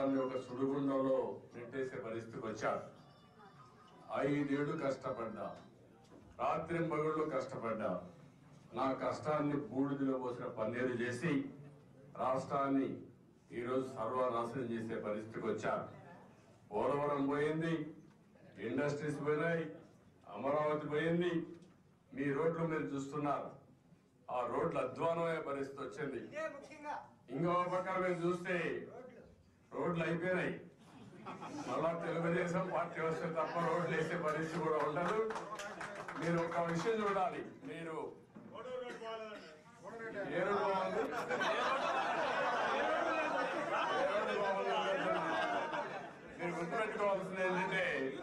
రాష్ట్రాన్ని ఒక సుడిగుండంలో నెట్టేసే పరిస్థితికి వచ్చారు ఐదేళ్లు కష్టపడ్డా రాత్రి మగుళ్ళు కష్టపడ్డా నా కష్టాన్ని బూడిదలో పోసిన పన్నీరు చేసి రాష్ట్రాన్ని ఈరోజు సర్వనాశనం చేసే పరిస్థితికి వచ్చారు పోలవరం పోయింది ఇండస్ట్రీస్ పోయినాయి అమరావతి పోయింది మీ రోడ్లు మీరు చూస్తున్నారు ఆ రోడ్లు అధ్వానమయ్యే పరిస్థితి వచ్చింది ఇదే ముఖ్యంగా ఇంకో పక్కన మీరు చూస్తే రోడ్లు రోడ్లు అయిపోయినాయి మళ్ళా తెలుగుదేశం పార్టీ వస్తే తప్ప రోడ్లు వేసే పరిస్థితి కూడా ఉండదు మీరు ఒక విషయం చూడాలి మీరు ఏ రోడ్డు బాగుంది? ఏ రోడ్డు బాగుంది? మీరు గుర్తుపెట్టుకోవాల్సింది ఏంటంటే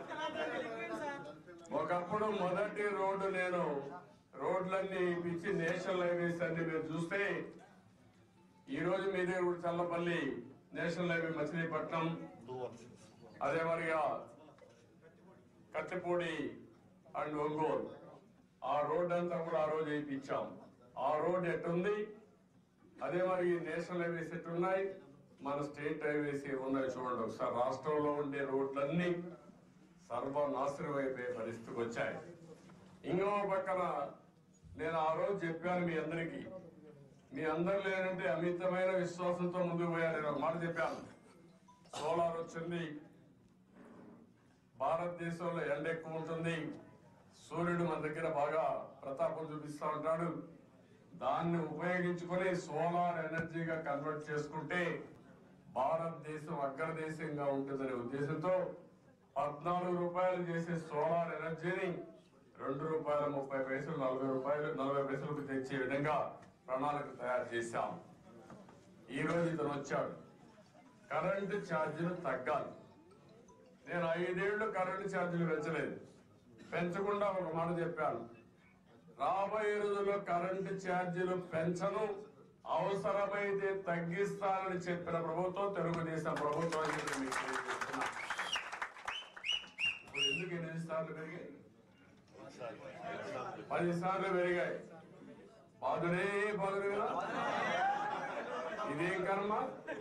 ఒకప్పుడు మొదటి రోడ్డు నేను రోడ్లన్నీ పిచ్చి నేషనల్ హైవేస్ అన్ని మీరు చూస్తే ఈ రోజు మీ దగ్గర కూడా చల్లపల్లి నేషనల్ హైవే మచిలీపట్నం అదే మరిగా కత్తిపూడి అండ్ ఒంగోలు ఆ రోడ్ అంతా కూడా ఆ రోజు వేయించాం ఆ రోడ్ ఎట్టుంది అదే మరి ఈ నేషనల్ హైవేస్ ఎట్టున్నాయి మన స్టేట్ హైవేస్ ఏ ఉన్నాయి చూడండి ఒకసారి రాష్ట్రంలో ఉండే రోడ్లన్నీ సర్వనాశనం అయిపోయే పరిస్థితికి వచ్చాయి ఇంకో పక్కన నేను ఆ రోజు చెప్పాను మీ అందరికీ మీ అందరు లేనంటే అమితమైన విశ్వాసంతో ముందుకు పోయాను నేను ఒక మాట చెప్పాను సోలార్ వచ్చింది భారతదేశంలో ఎండ ఎక్కువ ఉంటుంది సూర్యుడు మన దగ్గర బాగా ప్రతాపం చూపిస్తా ఉంటాడు దాన్ని ఉపయోగించుకొని సోలార్ ఎనర్జీగా కన్వర్ట్ చేసుకుంటే భారతదేశం అగ్రదేశంగా ఉంటుందనే ఉద్దేశంతో పద్నాలుగు రూపాయలు చేసే సోలార్ ఎనర్జీని రెండు రూపాయల ముప్పై పైసలు నలభై రూపాయలు నలభై పైసలకు తెచ్చే విధంగా ప్రణాళిక తయారు చేశాం ఈ రోజు ఇతను వచ్చాడు కరెంటు ఛార్జీలు తగ్గాలి నేను ఐదేళ్లు కరెంటు ఛార్జీలు పెంచలేదు పెంచకుండా ఒక మాట చెప్పాను రాబోయే రోజుల్లో కరెంటు ఛార్జీలు పెంచను అవసరమైతే తగ్గిస్తానని చెప్పిన ప్రభుత్వం తెలుగుదేశం ప్రభుత్వం అని చెప్పి మీకు తెలియజేస్తున్నా. ఇప్పుడు ఎందుకు ఎనిమిది సార్లు పెరిగాయి పది సార్లు పెరిగాయి బాధుడే బాధుడు కదా ఇదేం కర్మ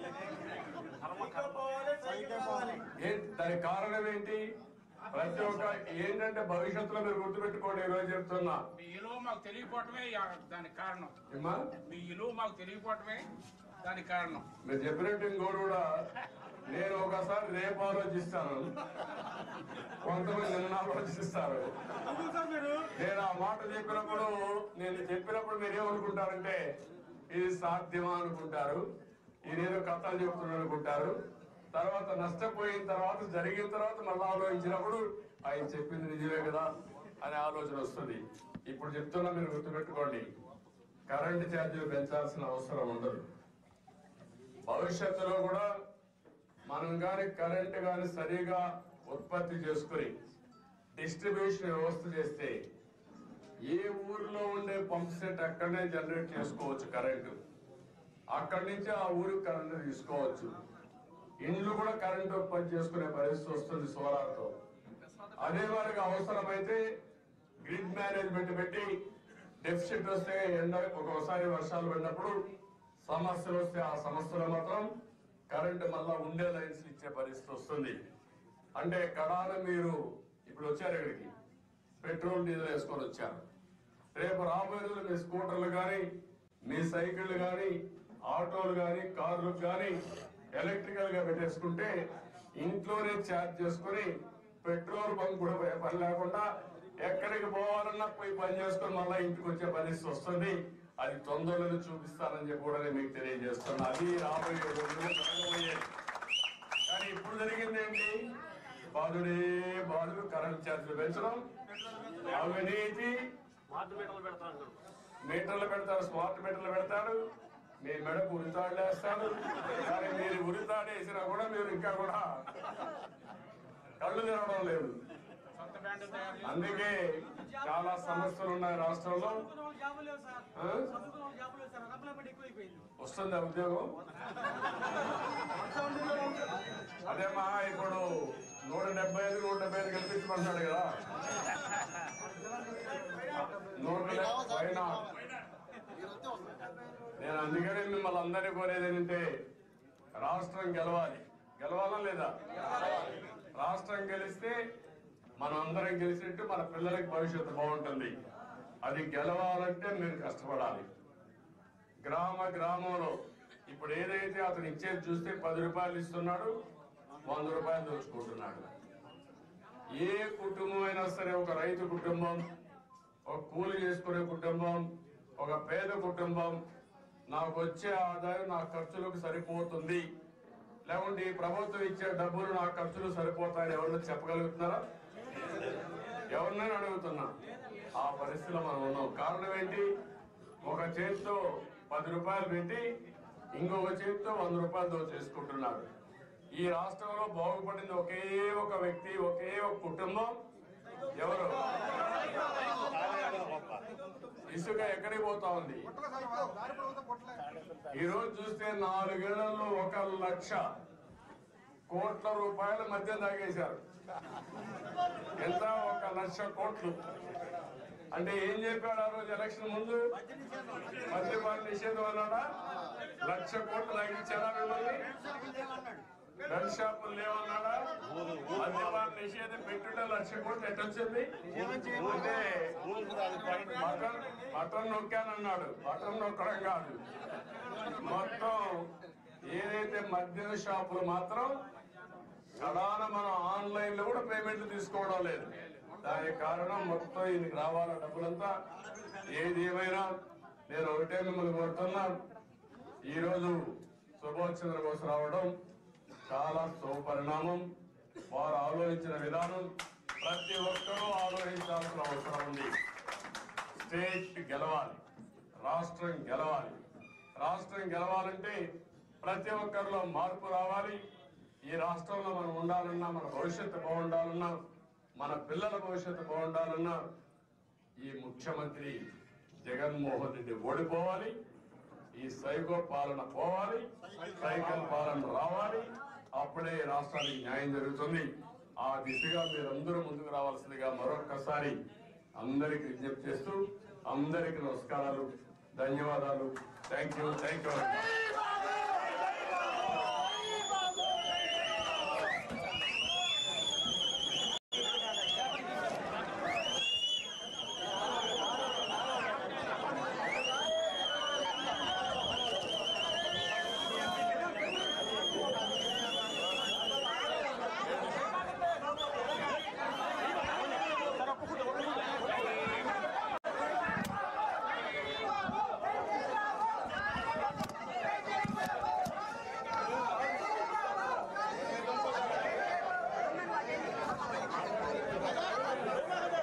ఏ- దానికి కారణం ఏంటి ప్రతి ఒక్క ఏంటంటే భవిష్యత్తులో మీరు గుర్తుపెట్టుకోండి ఈరోజు చెప్తున్నా మీ ఇలువ మాకు తెలియకపోవటమే యా- దానికి కారణం ఏమ్మా మీ ఇలువ మాకు తెలియకపోవటమే దానికి కారణం మీరు చెప్పినట్టు ఇంకోటి కూడా నేను ఒకసారి రేపు ఆలోచిస్తాను కొంతమంది నిన్న ఆలోచిస్తారు నేను ఆ మాట చెప్పినప్పుడు నేను చెప్పినప్పుడు మీరు ఏమనుకుంటారంటే ఇది సాధ్యమా అనుకుంటారు ఇదేదో కథలు చెప్తున్నాడు అనుకుంటారు తర్వాత నష్టపోయిన తర్వాత జరిగిన తర్వాత మళ్ళీ ఆలోచించినప్పుడు ఆయన చెప్పింది నిజమే కదా అనే ఆలోచన వస్తుంది ఇప్పుడు చెప్తున్నా మీరు గుర్తుపెట్టుకోండి కరెంటు ఛార్జీలు పెంచాల్సిన అవసరం ఉండదు భవిష్యత్తులో కూడా మనం గాని కరెంట్ గాని సరిగా ఉత్పత్తి చేసుకుని డిస్ట్రిబ్యూషన్ వ్యవస్థ చేస్తే ఏ ఊరిలో ఉండే పంప్ సెట్ అక్కడనే జనరేట్ చేసుకోవచ్చు కరెంటు అక్కడి నుంచి ఆ ఊరికి కరెంటు తీసుకోవచ్చు ఇండ్లు కూడా కరెంట్ ఉత్పత్తి చేసుకునే పరిస్థితి వస్తుంది సోలార్ తో అదే వారికి అవసరమైతే గ్రిడ్ మేనేజ్మెంట్ పెట్టి డెఫిసిట్ వస్తే ఎండ ఒక్కోసారి వర్షాలు పడినప్పుడు సమస్యలు వస్తే ఆ సమస్యలు మాత్రం కరెంట్ మళ్ళా ఉండే లైన్స్ ఇచ్చే పరిస్థితి వస్తుంది అంటే కడాన మీరు ఇప్పుడు వచ్చారు ఇక్కడికి పెట్రోల్ డీజిల్ వేసుకొని వచ్చారు రేపు రాబోయే రోజులు మీ స్కూటర్లు కానీ మీ సైకిళ్ళు కానీ ఆటోలు కానీ కార్లు కానీ ఎలక్ట్రికల్ గా పెట్టేసుకుంటే ఇంట్లోనే ఛార్జ్ చేసుకుని పెట్రోల్ బంక్ కూడా పోయే పని లేకుండా ఎక్కడికి పోవాలన్నా పోయి పని చేసుకొని మళ్ళీ ఇంటికి వచ్చే పరిస్థితి వస్తుంది అది తొందరలో చూపిస్తానని చెప్పి కూడా నేను మీకు తెలియజేస్తున్నా అది రాబోయే రోజుల్లో జరగబోయేది కానీ ఇప్పుడు జరిగింది ఏంటి బాధుడే బాధుడు కరెంట్ ఛార్జీలు పెంచడం అవినీతి మీటర్లు పెడతారు స్మార్ట్ మీటర్లు పెడతాడు మీ మెడకు ఉరితాడు వేస్తాడు కానీ మీరు ఉరితాడు వేసినా కూడా మీరు ఇంకా కూడా కళ్ళు తినడం లేదు సొంత బ్యాండ్ తయారు చేసి అందుకే చాలా సమస్యలు ఉన్నాయి రాష్ట్రంలో చదువుకున్న వాళ్ళు జాబులు లేవు సార్ ఆ? చదువుకున్న వాళ్ళు జాబులు లేవు సార్ అన్ఎంప్లాయ్మెంట్ ఎక్కువైపోయింది వస్తుందా ఉద్యోగం అదేమా ఇప్పుడు నూట డెబ్బై ఐదు నూట డెబ్బై ఐదు కల్పించమంటాడు కదా నూట డెబ్బై పైన నేను అందుకనే మిమ్మల్ని అందరినీ కోరేది ఏంటంటే రాష్ట్రం గెలవాలి గెలవాలా లేదా రాష్ట్రం గెలిస్తే మనం అందరం గెలిచినట్టు మన పిల్లలకి భవిష్యత్తు బాగుంటుంది అది గెలవాలంటే మీరు కష్టపడాలి గ్రామ గ్రామంలో ఇప్పుడు ఏదైతే అతను ఇచ్చేది చూస్తే పది రూపాయలు ఇస్తున్నాడు వంద రూపాయలు దోచుకుంటున్నాడు ఏ కుటుంబం అయినా సరే ఒక రైతు కుటుంబం ఒక కూలి చేసుకునే కుటుంబం ఒక పేద కుటుంబం నాకు వచ్చే ఆదాయం నా ఖర్చులకు సరిపోతుంది లేకుంటే ఈ ప్రభుత్వం ఇచ్చే డబ్బులు నా ఖర్చులు సరిపోతాయని ఎవరైనా చెప్పగలుగుతున్నారా ఎవరినైనా అడుగుతున్నా ఆ పరిస్థితిలో మనం ఉన్నాం కారణం ఏంటి ఒక చేతితో పది రూపాయలు పెట్టి ఇంకొక చేతితో వంద రూపాయలు దోచేసుకుంటున్నాడు ఈ రాష్ట్రంలో బాగుపడింది ఒకే ఒక వ్యక్తి ఒకే ఒక కుటుంబం ఎవరు ఇసుక ఎక్కడికి పోతా ఉంది ఈ రోజు చూస్తే నాలుగేళ్లలో ఒక లక్ష కోట్ల రూపాయల మధ్య తాగేశారు ఎంత ఒక లక్ష కోట్లు అంటే ఏం చెప్పాడు ఆ రోజు ఎలక్షన్ ముందు మద్యపాన నిషేధం అన్నాడా లక్ష కోట్లు తాగించారా మిమ్మల్ని గన్ షాపులు లేవన్నాడా మద్యపాన నిషేధం పెట్టుంటే లక్ష కోట్లు ఎట్టొచ్చింది అంటే బటన్ బటన్ నొక్కానన్నాడు బటన్ నొక్కడం కాదు మొత్తం ఏదైతే మద్యం షాపులు మాత్రం కడాన మనం ఆన్లైన్ లో కూడా పేమెంట్లు తీసుకోవడం లేదు దానికి కారణం మొత్తం ఈయనకి రావాల డబ్బులంతా ఏది ఏమైనా నేను ఒకటే మిమ్మల్ని కోరుతున్నా ఈ రోజు సుభాష్ చంద్రబోస్ రావడం చాలా శుభపరిణామం వారు ఆలోచించిన విధానం ప్రతి ఒక్కరూ ఆలోచించాల్సిన అవసరం ఉంది స్టేట్ గెలవాలి రాష్ట్రం గెలవాలి రాష్ట్రం గెలవాలంటే ప్రతి ఒక్కరిలో మార్పు రావాలి ఈ రాష్ట్రంలో మనం ఉండాలన్నా మన భవిష్యత్తు బాగుండాలన్నా మన పిల్లల భవిష్యత్తు బాగుండాలన్నా ఈ ముఖ్యమంత్రి జగన్మోహన్ రెడ్డి ఓడిపోవాలి ఈ సైకో పాలన పోవాలి సైకిల్ పాలన రావాలి అప్పుడే ఈ రాష్ట్రానికి న్యాయం జరుగుతుంది ఆ దిశగా మీరందరూ ముందుకు రావాల్సిందిగా మరొక్కసారి అందరికి విజ్ఞప్తి చేస్తూ అందరికి నమస్కారాలు ధన్యవాదాలు థ్యాంక్ యూ థ్యాంక్ యూ